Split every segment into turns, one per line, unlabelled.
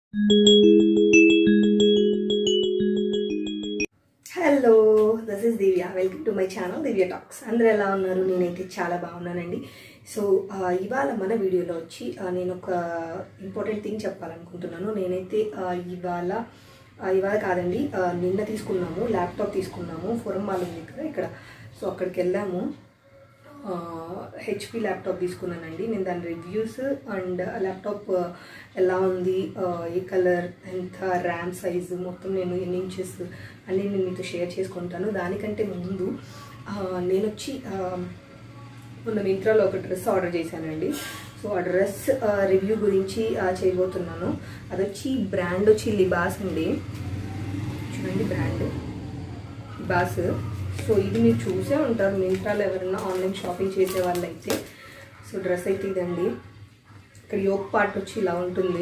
Hello this is Divya welcome to my channel Divya talks అందరూ ఎలా ఉన్నారు నేనైతే చాలా బాగున్నానండి సో ఆ, ఇవాళ మన వీడియోలో వచ్చి ఆ, నేను ఒక ఇంపార్టెంట్ థింగ్ చెప్పాలనుకుంటున్నాను నేనైతే ఆ, ఇవాళ ఆ, ఇవాళ కాదండి ఆ, నిన్న తీసుకున్నాము ల్యాప్టాప్ తీసుకున్నాము ఫోరం మాల్ ఉంది కదా ఇక్కడ సో అక్కడికి వెళ్ళాము హెచ్పి ల్యాప్టాప్ తీసుకున్నానండి నేను దాని రివ్యూస్ అండ్ ల్యాప్టాప్ ఎలా ఉంది ఆ, ఏ కలర్ ఎంత ర్యామ్ సైజు మొత్తం నేను ఎన్ని ఇంచెస్ అన్నీ నేను మీతో షేర్ చేసుకుంటాను దానికంటే ముందు ఆ, నేను వచ్చి ఆ, మొన్న మింత్రాలో ఒక డ్రెస్ ఆర్డర్ చేశానండి సో ఆ డ్రెస్ రివ్యూ గురించి ఆ, చేయబోతున్నాను అది వచ్చి బ్రాండ్ వచ్చి లిబాస్ అండి చూడండి బ్రాండ్ లిబాస్ సో ఇది మీరు చూసే ఉంటారు మింత్రాలో ఎవరైనా ఆన్లైన్ షాపింగ్ చేసే వాళ్ళు అయితే సో డ్రెస్ అయితే ఇదండి ఇక్కడ యోక్ పార్ట్ వచ్చి ఇలా ఉంటుంది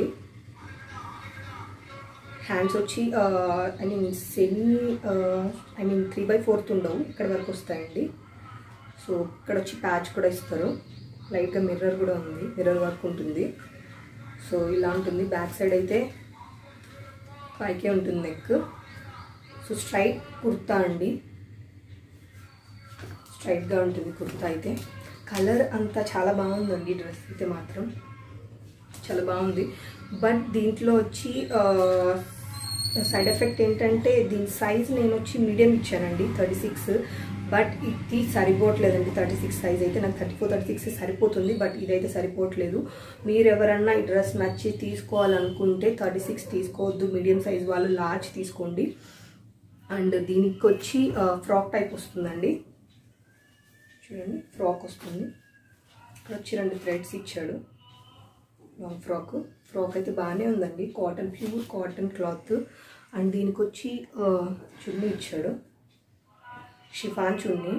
హ్యాండ్స్ వచ్చి I mean semi I mean three by fourth ఉండవు ఇక్కడ వరకు వస్తాయండి సో ఇక్కడ వచ్చి ప్యాచ్ కూడా ఇస్తారు లైట్గా మిర్రర్ కూడా ఉంది మిర్రర్ వర్క్ ఉంటుంది సో ఇలా ఉంటుంది బ్యాక్ సైడ్ అయితే పైకే ఉంటుంది నెక్ సో స్ట్రైట్ కుర్తా అండి స్ట్రైట్గా ఉంటుంది కుర్తా అయితే కలర్ అంతా చాలా బాగుందండి డ్రెస్ అయితే మాత్రం చాలా బాగుంది బట్ దీంట్లో వచ్చి సైడ్ ఎఫెక్ట్ ఏంటంటే దీని సైజ్ నేను వచ్చి మీడియం ఇచ్చానండి థర్టీ సిక్స్ బట్ ఇది సరిపోవట్లేదండి థర్టీ సిక్స్ సైజ్ అయితే నాకు థర్టీ ఫోర్ థర్టీ సిక్స్ సరిపోతుంది బట్ ఇదైతే సరిపోవట్లేదు మీరు ఎవరన్నా ఈ డ్రెస్ నచ్చి తీసుకోవాలనుకుంటే థర్టీ సిక్స్ తీసుకోవద్దు మీడియం సైజ్ వాళ్ళు లార్జ్ తీసుకోండి అండ్ దీనికి వచ్చి ఫ్రాక్ టైప్ వస్తుందండి చూడండి ఫ్రాక్ వస్తుంది ఇక్కడ వచ్చి రెండు థ్రెడ్స్ ఇచ్చాడు లాంగ్ ఫ్రాక్ ఫ్రాక్ అయితే బాగానే ఉందండి cotton pure cotton cloth and దీనికి వచ్చి ఆ, చున్నీ ఇచ్చాడు షిఫాన్ చున్నీ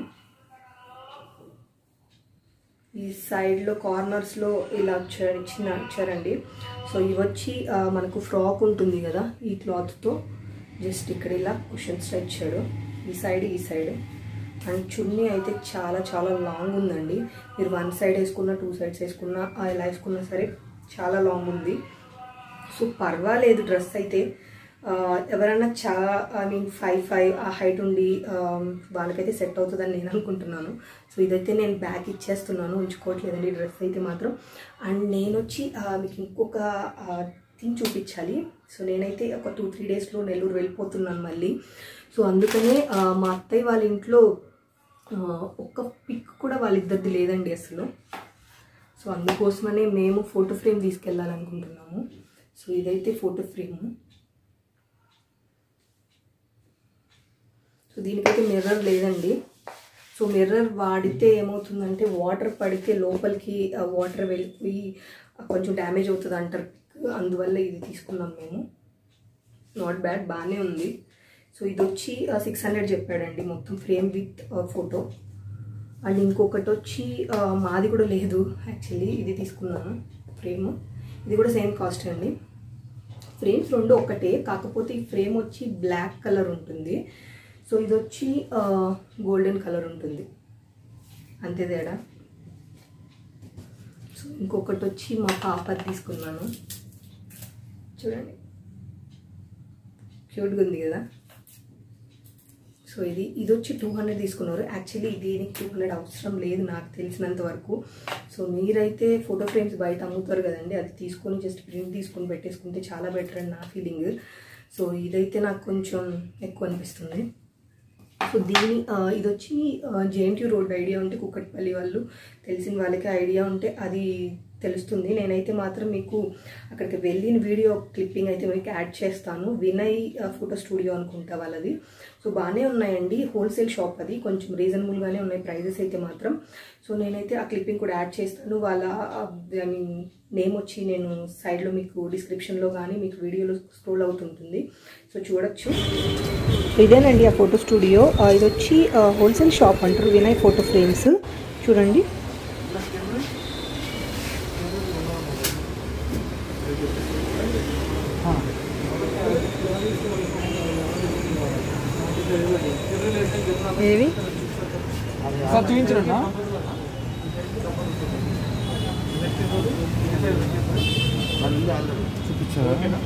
ఈ సైడ్లో కార్నర్స్లో ఇలా వచ్చారు ఇచ్చిన ఇచ్చారండి సో ఇవి వచ్చి ఆ, మనకు ఫ్రాక్ ఉంటుంది కదా ఈ క్లాత్తో జస్ట్ ఇక్కడ ఇలా కుషన్స్ ఇచ్చాడు ఈ సైడ్ ఈ సైడ్ అండ్ చున్నీ అయితే చాలా చాలా లాంగ్ ఉందండి మీరు వన్ సైడ్ వేసుకున్నా టూ సైడ్స్ వేసుకున్నా ఆ, ఎలా వేసుకున్నా సరే చాలా లాంగ్ ఉంది సో పర్వాలేదు డ్రెస్ అయితే ఆ, ఎవరైనా చాలా ఐ మీన్ ఫైవ్ ఫైవ్ ఆ హైట్ ఉండి ఆ, వాళ్ళకైతే సెట్ అవుతుందని నేను అనుకుంటున్నాను సో ఇదైతే నేను బ్యాక్ ఇచ్చేస్తున్నాను ఉంచుకోవట్లేదండి డ్రెస్ అయితే మాత్రం అండ్ నేను వచ్చి ఆ, మీకు ఇంకొక థింగ్ చూపించాలి సో నేనైతే ఒక టూ త్రీ డేస్లో నెల్లూరు వెళ్ళిపోతున్నాను మళ్ళీ సో అందుకనే ఆ, మా అత్తయ్య వాళ్ళ ఇంట్లో ఆ, ఒక్క పిక్ కూడా వాళ్ళిద్దరిది లేదండి అసలు సో అందుకోసమనే మేము ఫోటో ఫ్రేమ్ తీసుకెళ్ళాలనుకుంటున్నాము సో ఇదైతే ఫోటో ఫ్రేమ్ సో దీనికైతే మిర్రర్ లేదండి సో మిర్రర్ వాడితే ఏమవుతుందంటే వాటర్ పడితే లోపలికి వాటర్ వెళ్ళిపోయి ఆ, కొంచెం డ్యామేజ్ అవుతుంది అంటారు అందువల్ల ఇది తీసుకున్నాం మేము నాట్ బ్యాడ్ బాగానే ఉంది సో ఇది వచ్చి సిక్స్ హండ్రెడ్ చెప్పాడండి మొత్తం ఫ్రేమ్ విత్ ఫోటో అండ్ ఇంకొకటి వచ్చి ఆ, మాది కూడా లేదు యాక్చువల్లీ ఇది తీసుకున్నాను ఫ్రేమ్ ఇది కూడా సేమ్ కాస్ట్ అండి ఫ్రేమ్స్ రెండు ఒకటే కాకపోతే ఈ ఫ్రేమ్ వచ్చి బ్లాక్ కలర్ ఉంటుంది సో ఇది వచ్చి గోల్డెన్ కలర్ ఉంటుంది అంతే తేడా సో ఇంకొకటి వచ్చి మా పాపది తీసుకున్నాను చూడండి క్యూట్గా ఉంది కదా సో ఇది ఇది వచ్చి టూ హండ్రెడ్ తీసుకున్నారు యాక్చువల్లీ దీనికి టూ హండ్రెడ్ అవసరం లేదు నాకు తెలిసినంత వరకు సో మీరైతే ఫోటో ఫ్రేమ్స్ బయట అమ్ముతారు కదండి అది తీసుకొని జస్ట్ ప్రింట్ తీసుకొని పెట్టేసుకుంటే చాలా బెటర్ అని నా ఫీలింగ్ సో ఇదైతే నాకు కొంచెం ఎక్కువ అనిపిస్తుంది సో దీని ఆ, ఇది వచ్చి జేఎన్టీ రోడ్ ఐడియా ఉంటే కుక్కట్పల్లి వాళ్ళు తెలిసిన వాళ్ళకి ఐడియా ఉంటే అది తెలుస్తుంది నేనైతే మాత్రం మీకు అక్కడికి వెళ్ళిన వీడియో క్లిప్పింగ్ అయితే మీకు యాడ్ చేస్తాను వినయ్ ఆ, ఫోటో స్టూడియో అనుకుంటా వాళ్ళది సో బాగానే ఉన్నాయండి హోల్సేల్ షాప్ అది కొంచెం రీజనబుల్గానే ఉన్నాయి ప్రైజెస్ అయితే మాత్రం సో నేనైతే ఆ క్లిప్పింగ్ కూడా యాడ్ చేస్తాను వాళ్ళ ఐ మీన్ నేమ్ వచ్చి నేను సైడ్లో మీకు డిస్క్రిప్షన్లో కానీ మీకు వీడియోలో స్క్రోల్ అవుతుంటుంది సో చూడొచ్చు ఇదేనండి ఆ ఫోటో స్టూడియో ఆ, ఇది వచ్చి ఆ, హోల్సేల్ షాప్ అంటారు వినయ్ ఫోటో ఫ్రేమ్స్ చూడండి
ఏవి
సార్ చూపించండి
చూపించారా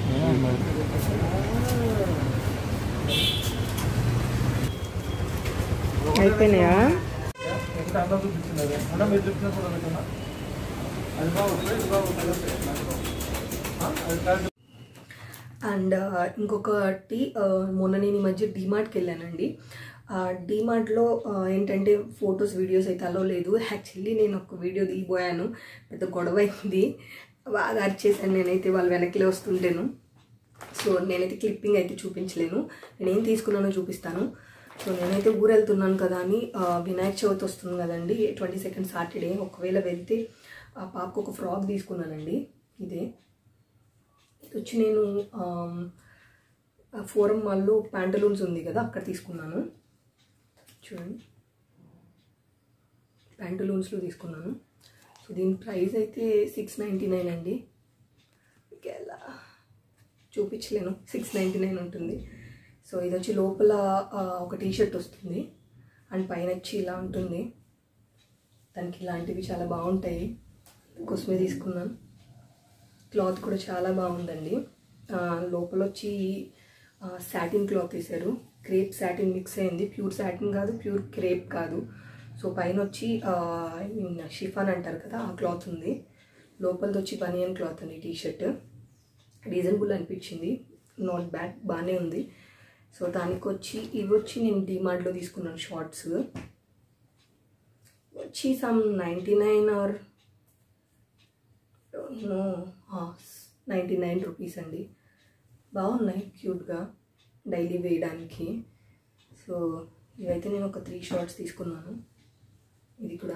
అయిపోయినాయా
ఎంత అంతా చూపించినది అంటే మీరు చెప్పిన కూడా అనుకున్నా అది బాగుంటుంది ఇది బాగుంటుంది ఆ, అది కాదు.
అండ్ ఇంకొకటి ఆ, మొన్న నేను ఈ మధ్య డీమార్ట్కి వెళ్ళానండి డీమార్ట్లో ఏంటంటే ఫొటోస్ వీడియోస్ అయితే అలో లేదు యాక్చువల్లీ నేను ఒక వీడియో దిగిపోయాను పెద్ద గొడవ అయింది బాగా అరిచేసాను నేనైతే వాళ్ళు వెనక్కి వస్తుంటేను సో నేనైతే క్లిప్పింగ్ అయితే చూపించలేను నేను ఏం తీసుకున్నానో చూపిస్తాను సో నేనైతే ఊరు వెళ్తున్నాను కదా అని ఆ, వినాయక చవితి వస్తుంది కదండి ట్వంటీ సెకండ్ సాటర్డే ఒకవేళ వెళ్తే ఆ పాపకు ఒక ఫ్రాక్ తీసుకున్నానండి ఇదే ఇది వచ్చి నేను ఆమ్, ఆ ఫోరం మాల్లో ప్యాంటలూన్స్ ఉంది కదా అక్కడ తీసుకున్నాను చూడండి ప్యాంటలూన్స్లో తీసుకున్నాను సో దీని ప్రైస్ అయితే సిక్స్ నైంటీ నైన్ అండి మీకు ఎలా చూపించలేను సిక్స్ నైంటీ నైన్ ఉంటుంది సో ఇది వచ్చి లోపల ఆ, ఒక టీ షర్ట్ వస్తుంది అండ్ పైన వచ్చి ఇలా ఉంటుంది దానికి ఇలాంటివి చాలా బాగుంటాయి కోసమే తీసుకున్నాను క్లాత్ కూడా చాలా బాగుందండి ఆ, లోపల వచ్చి సాటిన్ క్లాత్ వేశారు క్రేప్ సాటిన్ మిక్స్ అయింది ప్యూర్ సాటిన్ కాదు ప్యూర్ క్రేప్ కాదు సో పైన వచ్చి ఐ మీన్ షిఫాన్ అంటారు కదా ఆ క్లాత్ ఉంది లోపలది వచ్చి బనియన్ క్లాత్ అండి టీ షర్ట్ రీజనబుల్ అనిపించింది నాట్ బ్యాడ్ బాగానే ఉంది సో దానికి వచ్చి ఇవి వచ్చి నేను డిమార్ట్లో తీసుకున్నాను షార్ట్స్ వచ్చి some ninety nine or no ninety nine rupees అండి బాగున్నాయి క్యూట్గా డైలీ వేయడానికి సో ఇవైతే నేను ఒక త్రీ షార్ట్స్ తీసుకున్నాను ఇది కూడా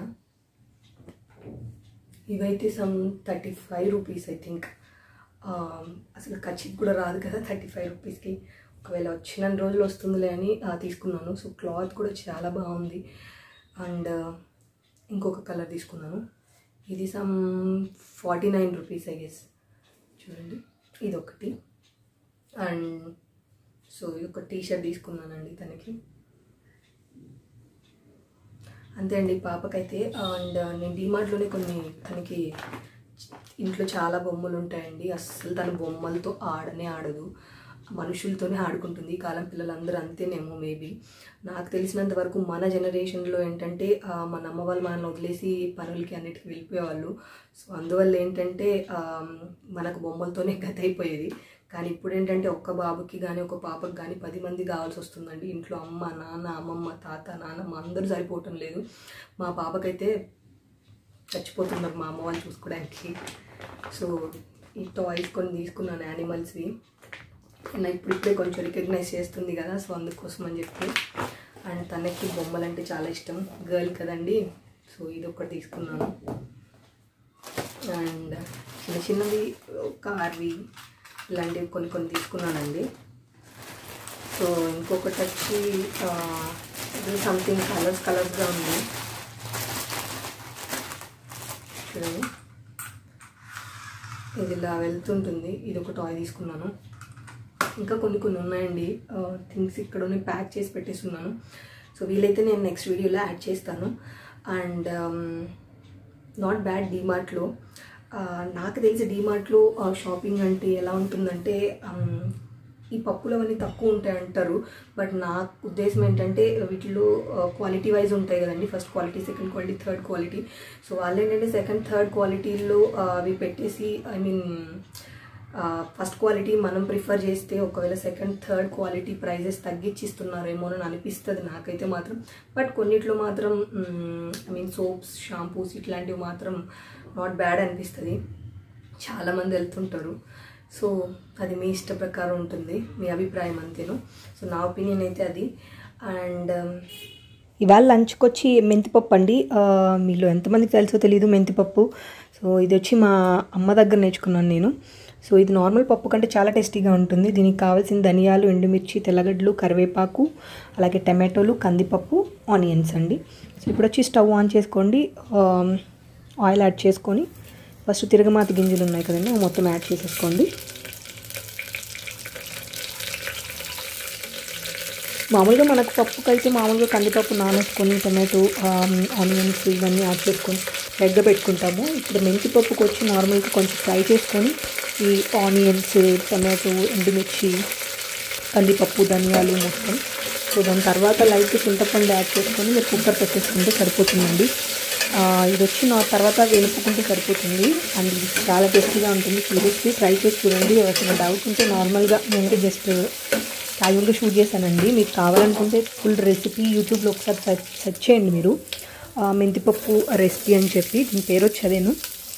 ఇవైతే some thirty five rupees I think అసలు ఖర్చుకి కూడా రాదు కదా థర్టీ ఫైవ్ రూపీస్కి ఒకవేళ వచ్చిన రోజులు వస్తుందిలే అని ఆ, తీసుకున్నాను సో క్లాత్ కూడా చాలా బాగుంది అండ్ ఇంకొక కలర్ తీసుకున్నాను ఇది some forty nine rupees I guess చూడండి ఇది ఒకటి అండ్ సో ఇది ఒక టీ షర్ట్ తీసుకున్నానండి తనకి అంతే అండి పాపకైతే అండ్ నేను డిమార్ట్లోనే కొన్ని తనకి ఇంట్లో చాలా బొమ్మలు ఉంటాయండి అస్సలు తన బొమ్మలతో ఆడనే ఆడదు మనుషులతోనే ఆడుకుంటుంది ఈ కాలం పిల్లలందరూ అంతేనేమో మేబీ నాకు తెలిసినంత వరకు మన జనరేషన్లో ఏంటంటే ఆ, మన అమ్మ వాళ్ళు మనల్ని వదిలేసి పనులకి అన్నిటికీ వెళ్ళిపోయేవాళ్ళు సో అందువల్ల ఏంటంటే ఆ, మనకు బొమ్మలతోనే గత అయిపోయేది కానీ ఇప్పుడు ఏంటంటే ఒక్క బాబుకి కానీ ఒక పాపకి కానీ పది మంది కావాల్సి వస్తుందండి ఇంట్లో అమ్మ నాన్న అమ్మమ్మ తాత నాన్నమ్మ అందరూ సరిపోవటం లేదు మా పాపకైతే చచ్చిపోతున్నారు మా అమ్మ వాళ్ళు చూసుకోవడానికి సో ఈ టాయ్స్ కొన్ని తీసుకున్నాను యానిమల్స్వి అండ్ ఇప్పుడు ఇప్పుడే కొంచెం రికగ్నైజ్ చేస్తుంది కదా సో అందుకోసం అని చెప్పి అండ్ తనకి బొమ్మలు అంటే చాలా ఇష్టం గర్ల్ కదండి సో ఇది ఒకటి తీసుకున్నాను అండ్ చిన్న చిన్నవి కార్వి ఇలాంటివి కొన్ని కొన్ని తీసుకున్నానండి సో ఇంకొకటి వచ్చి ఆ, ఇది సంథింగ్ కలర్స్ కలర్స్గా ఉంది చూడండి ఇది ఇలా వెళ్తుంటుంది ఇది ఒక టాయ్ తీసుకున్నాను ఇంకా కొన్ని కొన్ని ఉన్నాయండి థింగ్స్ ఇక్కడ ప్యాక్ చేసి పెట్టేస్తున్నాను సో వీలైతే నేను నెక్స్ట్ వీడియోలో యాడ్ చేస్తాను అండ్ నాట్ బ్యాడ్ డీమార్ట్లో నాకు తెలిసి డీమార్ట్లో షాపింగ్ అంటే ఎలా ఉంటుందంటే um, ఈ పప్పులు అవన్నీ తక్కువ ఉంటాయి అంటారు బట్ నా ఉద్దేశం ఏంటంటే వీటిలో క్వాలిటీ వైజ్ ఉంటాయి కదండి first quality second quality third quality so వాళ్ళు ఏంటంటే సెకండ్ థర్డ్ క్వాలిటీలో అవి పెట్టేసి ఐ మీన్ ఫస్ట్ క్వాలిటీ మనం ప్రిఫర్ చేస్తే ఒకవేళ సెకండ్ థర్డ్ క్వాలిటీ ప్రైజెస్ తగ్గించిస్తున్నారేమో అని అనిపిస్తుంది నాకైతే మాత్రం బట్ కొన్నిట్లో మాత్రం ఐ మీన్ సోప్స్ షాంపూస్ ఇట్లాంటివి మాత్రం నాట్ బ్యాడ్ అనిపిస్తుంది చాలామంది వెళ్తుంటారు సో అది మీ ఇష్ట ప్రకారం ఉంటుంది మీ అభిప్రాయం అంతేను సో నా ఒపీనియన్ అయితే అది అండ్ ఇవాళ లంచ్కి వచ్చి మెంతిపప్పు అండి ఆ, మీలో ఎంతమందికి తెలుసో తెలియదు మెంతిపప్పు సో ఇది వచ్చి మా అమ్మ దగ్గర నేర్చుకున్నాను నేను సో ఇది నార్మల్ పప్పు కంటే చాలా టేస్టీగా ఉంటుంది దీనికి కావాల్సిన ధనియాలు ఎండుమిర్చి తెల్లగడ్డలు కరివేపాకు అలాగే టమాటోలు కందిపప్పు ఆనియన్స్ అండి సో ఇప్పుడు వచ్చి స్టవ్ ఆన్ చేసుకోండి ఆ, ఆయిల్ యాడ్ చేసుకొని ఫస్ట్ తిరగమాత గింజలు ఉన్నాయి కదండి అవి మొత్తం యాడ్ చేసేసుకోండి మామూలుగా మనకు పప్పుకి అయితే మామూలుగా కందిపప్పు నానేసుకొని టమాటో ఆనియన్స్ ఇవన్నీ యాడ్ చేసుకొని రెగ్గ పెట్టుకుంటాము ఇప్పుడు మెంతి పప్పుకి వచ్చి నార్మల్గా కొంచెం ఫ్రై చేసుకొని ఈ ఆనియన్స్ టమాటో ఎండుమిర్చి కందిపప్పు ధనియాలు మొత్తం సో దాని తర్వాత లైట్ చింతపండు యాడ్ చేసుకొని మీరు కుక్కర్ పెట్టేసుకుంటే సరిపోతుందండి ఆ, ఇది వచ్చి నా తర్వాత వెనుపుకుంటే సరిపోతుంది అండ్ ఇది చాలా టేస్టీగా ఉంటుంది సీరియస్లీ ట్రై చేసి చూడండి ఎవరికైనా డౌట్ ఉంటే నార్మల్గా నేను జస్ట్ క్యాజువల్గా షూట్ చేశానండి మీకు కావాలనుకుంటే ఫుల్ రెసిపీ యూట్యూబ్లో ఒకసారి సెర్చ్ సెర్చ్ చేయండి మీరు ఆ, మెంతిపప్పు రెసిపీ అని చెప్పి దీని పేరు వచ్చి అదేను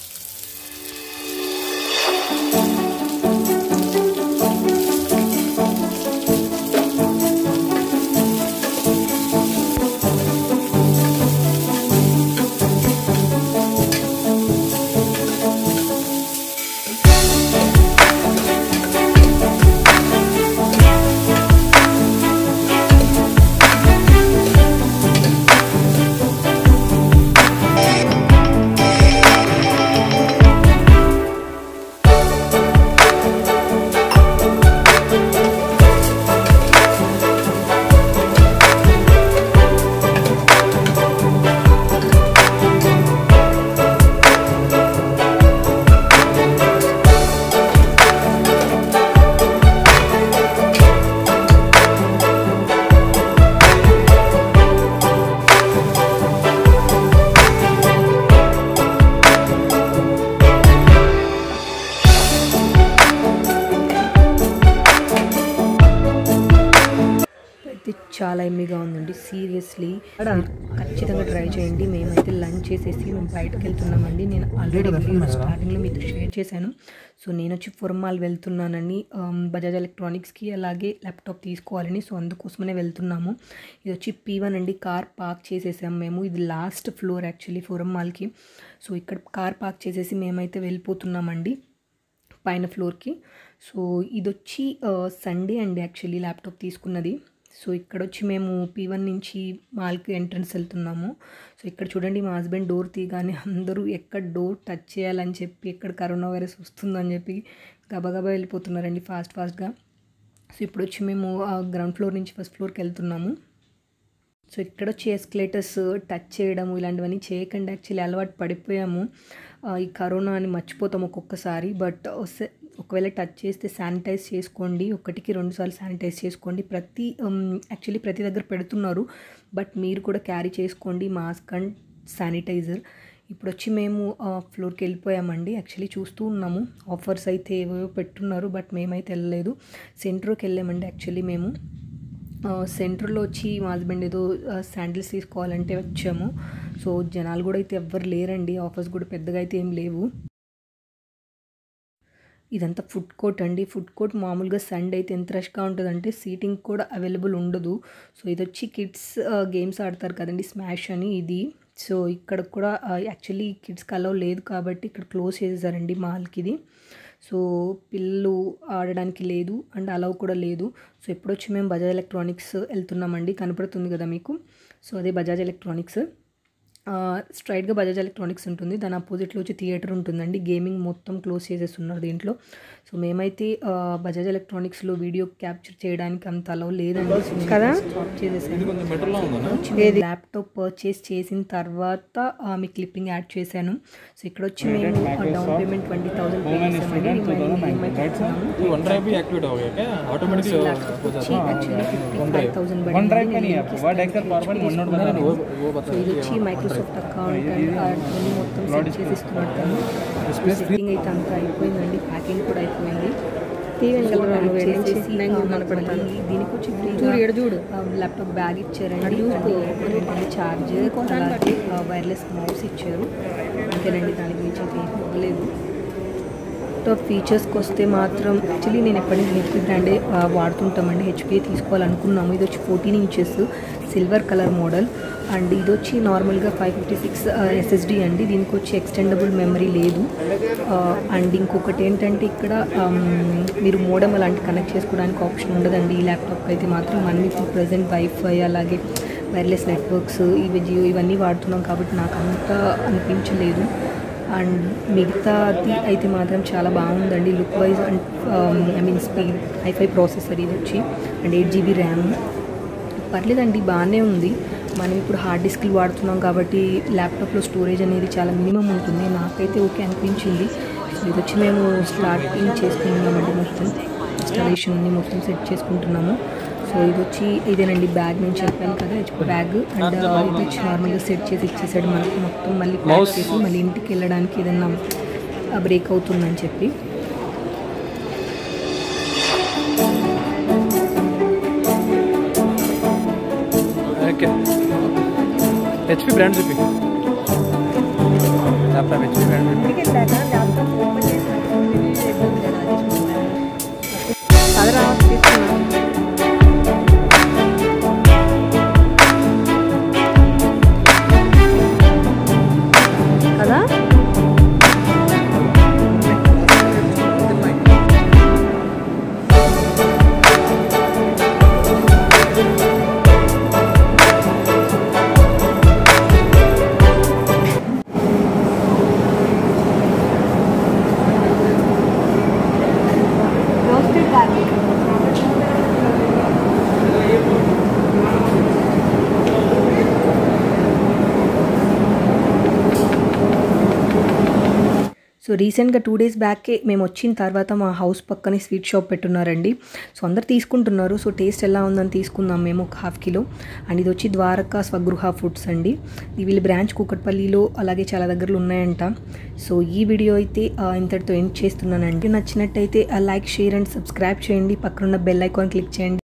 అయితే చాలా ఎమ్మిగా ఉందండి సీరియస్లీ ఖచ్చితంగా ట్రై చేయండి మేమైతే లంచ్ చేసేసి మేము బయటకు వెళ్తున్నామండి నేను ఆల్రెడీ స్టార్టింగ్లో మీతో షేర్ చేశాను సో నేను వచ్చి ఫుర్మాల్ వెళ్తున్నానని ఆమ్, బజాజ్ ఎలక్ట్రానిక్స్కి అలాగే ల్యాప్టాప్ తీసుకోవాలని సో అందుకోసమనే వెళ్తున్నాము ఇది వచ్చి పీ వన్ అండి కార్ పార్క్ చేసేసాం మేము ఇది లాస్ట్ ఫ్లోర్ యాక్చువల్లీ ఫురమ్మాల్కి సో ఇక్కడ కార్ పార్క్ చేసేసి మేమైతే వెళ్ళిపోతున్నామండి పైన ఫ్లోర్కి సో ఇది వచ్చి సండే అండి యాక్చువల్లీ ల్యాప్టాప్ తీసుకున్నది సో ఇక్కడ వచ్చి మేము పీ వన్ నుంచి మాల్కి ఎంట్రన్స్ వెళ్తున్నాము సో ఇక్కడ చూడండి మా హస్బెండ్ డోర్ తీయగానే అందరూ ఎక్కడ డోర్ టచ్ చేయాలని చెప్పి ఎక్కడ కరోనా వైరస్ వస్తుందని చెప్పి గబగబా వెళ్ళిపోతున్నారండి ఫాస్ట్ ఫాస్ట్గా సో ఇప్పుడు వచ్చి మేము గ్రౌండ్ ఫ్లోర్ నుంచి ఫస్ట్ ఫ్లోర్కి వెళ్తున్నాము సో ఇక్కడ వచ్చి ఎస్కలేటర్స్ టచ్ చేయడము ఇలాంటివన్నీ చేయకండి యాక్చువల్లీ అలవాటు పడిపోయాము ఆ, ఈ కరోనా అని మర్చిపోతాం ఒక్కొక్కసారి బట్ వస్తే- ఒకవేళ టచ్ చేస్తే శానిటైజ్ చేసుకోండి ఒకటికి రెండు సార్లు శానిటైజ్ చేసుకోండి ప్రతి యాక్చువల్లీ ప్రతి దగ్గర పెడుతున్నారు బట్ మీరు కూడా క్యారీ చేసుకోండి మాస్క్ అండ్ శానిటైజర్ ఇప్పుడు వచ్చి మేము ఫ్లోర్కి వెళ్ళిపోయామండి యాక్చువల్లీ చూస్తూ ఉన్నాము ఆఫర్స్ అయితే ఏవేవో పెట్టున్నారు బట్ మేమైతే వెళ్ళలేదు సెంటర్కి వెళ్ళామండి యాక్చువల్లీ మేము ఆ, సెంటర్లో వచ్చి మా హస్బెండ్ ఏదో శాండిల్స్ తీసుకోవాలంటే వచ్చాము సో జనాలు కూడా అయితే ఎవ్వరు లేరండి ఆఫర్స్ కూడా పెద్దగా అయితే ఏం లేవు ఇదంతా ఫుడ్ కోర్ట్ అండి ఫుడ్ కోర్ట్ మామూలుగా సండే అయితే ఎంత రష్గా ఉంటుందంటే సీటింగ్ కూడా అవైలబుల్ ఉండదు సో ఇది వచ్చి కిడ్స్ గేమ్స్ ఆడతారు కదండి స్మాష్ అని ఇది సో ఇక్కడ కూడా యాక్చువల్లీ కిడ్స్కి అలవ్ లేదు కాబట్టి ఇక్కడ క్లోజ్ చేసేసారండి మాల్కి ఇది సో పిల్లలు ఆడడానికి లేదు అండ్ అలవ్ కూడా లేదు సో ఎప్పుడొచ్చి మేము బజాజ్ ఎలక్ట్రానిక్స్ వెళ్తున్నామండి కనపడుతుంది కదా మీకు సో అదే బజాజ్ ఎలక్ట్రానిక్స్ స్ట్రైట్గా బజాజ్ ఎలక్ట్రానిక్స్ ఉంటుంది దాని అపోజిట్లో వచ్చి థియేటర్ ఉంటుందండి గేమింగ్ మొత్తం క్లోజ్ చేసేస్తున్నారు దీంట్లో సో మేమైతే ఆ, బజాజ్ ఎలక్ట్రానిక్స్లో వీడియో క్యాప్చర్ చేయడానికి అంత అలవ్ లేదండి కదా స్టాప్ చేసేసాను
కొంచెం బెటర్లో ఉందా
వచ్చి నేను ల్యాప్టాప్ పర్చేస్ చేసిన తర్వాత ఆ, మీ క్లిప్పింగ్ యాడ్ చేశాను సో ఇక్కడ వచ్చి మేము down payment twenty thousand pay చేసామండి ఈఎంఐ కట్టుకున్నాము
वन ड्राइव भी एक्टिवेट हो गया क्या ऑटोमेटिकली
ల్యాప్టాప్ వచ్చి actually fifty five thousand
OneDrive का नहीं है आपको Word Excel PowerPoint OneNote बता
वो
देंगे
वो
సో
बता
ఇది వచ్చి మైక్రోసాఫ్ట్ అకౌంట్ అండ్ అన్ని మొత్తం సెట్ చేసి ఇస్తున్నాడు తను సెట్టింగ్ అయితే అంతా అయిపోయిందండి ప్యాకింగ్ కూడా అయిపోయింది దీనికి వచ్చి ఫ్రీ చూడు ల్యాప్టాప్ బ్యాగ్ ఇచ్చారండి చార్జర్ అలాగే వైర్లెస్ మౌస్ ఇచ్చారు అంతేనండి దాని గురించి అయితే ఏం ఇవ్వలేదు ల్యాప్టాప్ ఫీచర్స్కి వస్తే మాత్రం యాక్చువల్లీ నేను ఎప్పటి నుంచి హెచ్పి బ్రాండే ఆ, వాడుతుంటామండి హెచ్పి తీసుకోవాలనుకున్నాము ఇది వచ్చి fourteen inches silver colour model and ఇది వచ్చి నార్మల్గా ఫైవ్ ఫిఫ్టీ సిక్స్ ఎస్ఎస్డి అండి దీనికి వచ్చి ఎక్స్టెండబుల్ మెమరీ లేదు ఆ, అండ్ ఇంకొకటి ఏంటంటే ఇక్కడ ఆమ్, మీరు మోడమ్ అలాంటి కనెక్ట్ చేసుకోవడానికి ఆప్షన్ ఉండదండి ఈ ల్యాప్టాప్కి అయితే మాత్రం మనం ఇప్పుడు ప్రజెంట్ వైఫై అలాగే వైర్లెస్ నెట్వర్క్స్ ఇవి జియో ఇవన్నీ వాడుతున్నాం కాబట్టి నాకు అంత అనిపించలేదు అండ్ మిగతాది అయితే మాత్రం చాలా బాగుందండి look wise and I mean speed hifi processor ఇది వచ్చి అండ్ ఎయిట్ జీబీ ర్యామ్ పర్లేదండి బాగానే ఉంది మనం ఇప్పుడు హార్డ్ డిస్క్లు వాడుతున్నాం కాబట్టి ల్యాప్టాప్లో స్టోరేజ్ అనేది చాలా మినిమం ఉంటుంది నాకైతే ఓకే అనిపించింది సో ఇది వచ్చి మేము స్టార్టింగ్ చేసుకుంటున్నామండి మొత్తం ఇన్స్టాలేషన్ అన్ని మొత్తం సెట్ చేసుకుంటున్నాము సో ఇది వచ్చి ఇదేనండి బ్యాగ్ నేను చెప్పాను కదా బ్యాగ్ అండ్ ఇది వచ్చి నార్మల్గా సెట్ చేసి ఇచ్చేసాడు మనకి మొత్తం మళ్ళీ ప్యాక్ చేసి మళ్ళీ ఇంటికి వెళ్ళడానికి ఏదైనా బ్రేక్ అవుతుందని చెప్పి
ఓకే హెచ్పి బ్రాండ్ చూపి ల్యాప్టాప్ హెచ్పి బ్రాండ్
ఇంటికి వెళ్ళాక ల్యాప్టాప్ ఓపెన్ చేసి అదరా తీసుకున్నాను కదా రోస్టెడ్ గార్లిక్ సో రీసెంట్గా టూ డేస్ బ్యాకే మేము వచ్చిన తర్వాత మా హౌస్ పక్కనే స్వీట్ షాప్ పెట్టున్నారండి సో అందరు తీసుకుంటున్నారు సో టేస్ట్ ఎలా ఉందని తీసుకుందాం మేము ఒక హాఫ్ కిలో అండ్ ఇది వచ్చి ద్వారకా స్వగృహ ఫుడ్స్ అండి ఇది వీళ్ళ బ్రాంచ్ కూకట్పల్లిలో అలాగే చాలా దగ్గరలో ఉన్నాయంట సో ఈ వీడియో అయితే ఆ, ఇంతటితో ఎండ్ చేస్తున్నానండి నచ్చినట్టయితే లైక్ షేర్ అండ్ సబ్స్క్రైబ్ చేయండి పక్కనున్న బెల్ ఐకాన్ క్లిక్ చేయండి